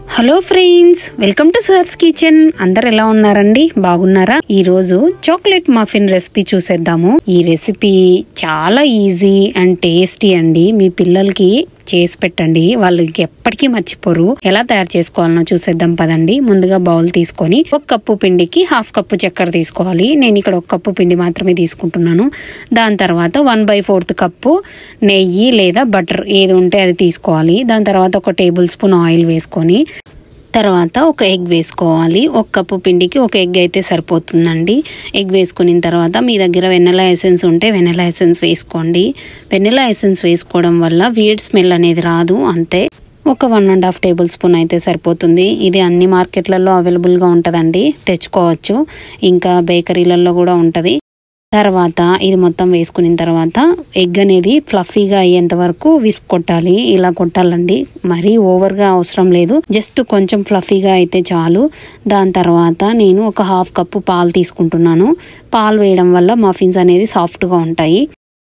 hello friends welcome to sir's kitchen అందరు ఎలా ఉన్నారండి బాగున్నారా ఈ రోజు చాక్లెట్ మఫిన్ రెసిపీ చూసేద్దాము ఈ రెసిపీ చాలా ఈజీ అండ్ టేస్టీ అండి మీ పిల్లలకి చేసి పెట్టండి వాళ్ళు ఎప్పటికీ మర్చిపోరు ఎలా తయారు చేసుకోవాలనో చూసేద్దాం పదండి ముందుగా బౌల్ తీసుకొని ఒక కప్పు పిండికి హాఫ్ కప్పు చక్కెర తీసుకోవాలి నేను ఇక్కడ ఒక కప్పు పిండి మాత్రమే తీసుకుంటున్నాను దాని తర్వాత వన్ బై ఫోర్త్ కప్పు నెయ్యి లేదా బటర్ ఏది ఉంటే అది తీసుకోవాలి దాని తర్వాత ఒక టేబుల్ స్పూన్ ఆయిల్ వేసుకొని తర్వాత ఒక ఎగ్ వేసుకోవాలి ఒక కప్పు పిండికి ఒక ఎగ్ అయితే సరిపోతుందండి ఎగ్ వేసుకున్న తర్వాత మీ దగ్గర వెన్నెలా ఎసెన్స్ ఉంటే వెన్నెలా ఎసెన్స్ వేసుకోండి వెన్నెలా ఎసెన్స్ వేసుకోవడం వల్ల వీడ్ స్మెల్ అనేది రాదు అంతే ఒక one and half tablespoon అయితే సరిపోతుంది ఇది అన్ని మార్కెట్లలో అవైలబుల్గా ఉంటుందండి తెచ్చుకోవచ్చు ఇంకా బేకరీలలో కూడా ఉంటుంది తర్వాత ఇది మొత్తం వేసుకున్న తర్వాత ఎగ్ అనేది ఫ్లఫీగా అయ్యేంత వరకు విస్క్ కొట్టాలి ఇలా కొట్టాలండి మరీ ఓవర్గా అవసరం లేదు జస్ట్ కొంచెం ఫ్లఫీగా అయితే చాలు దాని తర్వాత నేను ఒక హాఫ్ కప్పు పాలు తీసుకుంటున్నాను పాలు వేయడం వల్ల మఫిన్స్ అనేది సాఫ్ట్గా ఉంటాయి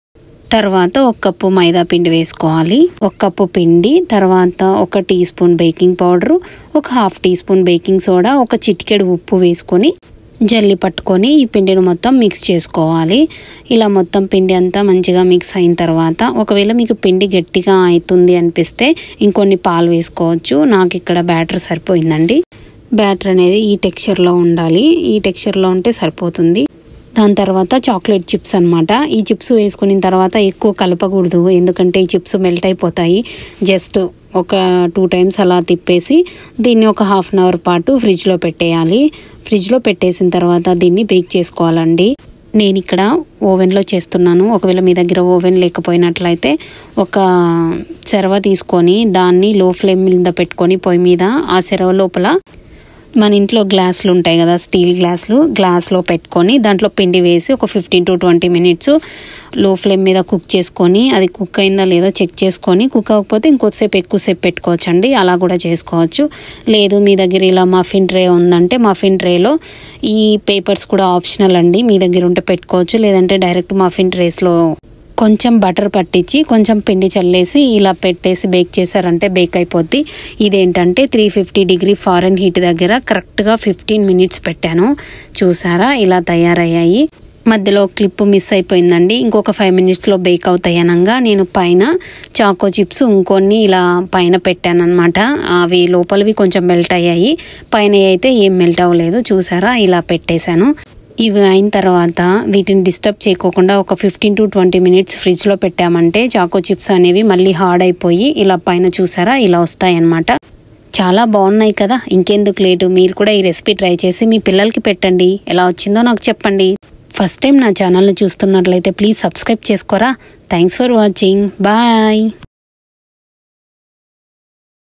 తర్వాత ఒక కప్పు మైదా పిండి వేసుకోవాలి ఒక కప్పు పిండి తర్వాత ఒక టీ స్పూన్ బేకింగ్ పౌడరు ఒక half teaspoon baking soda ఒక చిటికెడు ఉప్పు వేసుకొని జల్లి పట్టుకొని ఈ పిండిని మొత్తం మిక్స్ చేసుకోవాలి ఇలా మొత్తం పిండి అంతా మంచిగా మిక్స్ అయిన తర్వాత ఒకవేళ మీకు పిండి గట్టిగా అవుతుంది అనిపిస్తే ఇంకొన్ని పాలు వేసుకోవచ్చు నాకు ఇక్కడ బ్యాటర్ సరిపోయిందండి బ్యాటర్ అనేది ఈ టెక్స్చర్లో ఉండాలి ఈ టెక్స్చర్లో ఉంటే సరిపోతుంది దాని తర్వాత చాక్లెట్ చిప్స్ అనమాట ఈ చిప్స్ వేసుకున్న తర్వాత ఎక్కువ కలపకూడదు ఎందుకంటే ఈ చిప్స్ మెల్ట్ అయిపోతాయి జస్ట్ ఒక టూ టైమ్స్ అలా తిప్పేసి దీన్ని ఒక హాఫ్ అన్ అవర్ పాటు ఫ్రిడ్జ్లో పెట్టేయాలి ఫ్రిడ్జ్లో పెట్టేసిన తర్వాత దీన్ని బేక్ చేసుకోవాలండి నేను ఇక్కడ ఓవెన్లో చేస్తున్నాను ఒకవేళ మీ దగ్గర ఓవెన్ లేకపోయినట్లయితే ఒక సెరవ తీసుకొని దాన్ని లో ఫ్లేమ్ మీద పెట్టుకొని పొయ్యి మీద ఆ సెరవ లోపల మన ఇంట్లో గ్లాసులు ఉంటాయి కదా స్టీల్ గ్లాసులు గ్లాస్లో పెట్టుకొని దాంట్లో పిండి వేసి ఒక fifteen to twenty minutes low flame మీద కుక్ చేసుకొని అది కుక్ అయిందా లేదా చెక్ చేసుకొని కుక్ అవ్వకపోతే ఇంకొద్దిసేపు ఎక్కువసేపు పెట్టుకోవచ్చు అండి అలా కూడా చేసుకోవచ్చు లేదు మీ దగ్గర ఇలా మఫిన్ ట్రే ఉందంటే మఫిన్ ట్రేలో ఈ పేపర్స్ కూడా ఆప్షనల్ అండి మీ దగ్గర ఉంటే పెట్టుకోవచ్చు లేదంటే డైరెక్ట్ మఫిన్ ట్రేస్లో కొంచెం బటర్ పట్టించి కొంచెం పిండి చల్లేసి ఇలా పెట్టేసి బేక్ చేశారంటే బేక్ అయిపోద్ది ఇదేంటంటే three fifty degree Fahrenheit దగ్గర కరెక్ట్గా ఫిఫ్టీన్ మినిట్స్ పెట్టాను చూసారా ఇలా తయారయ్యాయి మధ్యలో క్లిప్ మిస్ అయిపోయిందండి ఇంకొక ఫైవ్ మినిట్స్లో బేక్ అవుతాయి అనగా నేను పైన చాకో చిప్స్ ఇంకొన్ని ఇలా పైన పెట్టాను అనమాట అవి లోపలివి కొంచెం మెల్ట్ అయ్యాయి పైన అయితే ఏం మెల్ట్ అవ్వలేదు చూసారా ఇలా పెట్టేశాను ఇవి అయిన తర్వాత వీటిని డిస్టర్బ్ చేయకోకుండా ఒక ఫిఫ్టీన్ టు ట్వంటీ మినిట్స్ ఫ్రిడ్జ్లో పెట్టామంటే చాకో చిప్స్ అనేవి మళ్ళీ హార్డ్ అయిపోయి ఇలా పైన చూసారా ఇలా వస్తాయి అన్నమాట చాలా బాగున్నాయి కదా ఇంకెందుకు లేటు మీరు కూడా ఈ రెసిపీ ట్రై చేసి మీ పిల్లలకి పెట్టండి ఎలా వచ్చిందో నాకు చెప్పండి ఫస్ట్ టైం నా ఛానల్ని చూస్తున్నట్లయితే ప్లీజ్ సబ్స్క్రైబ్ చేసుకోరా థ్యాంక్స్ ఫర్ వాచింగ్ బాయ్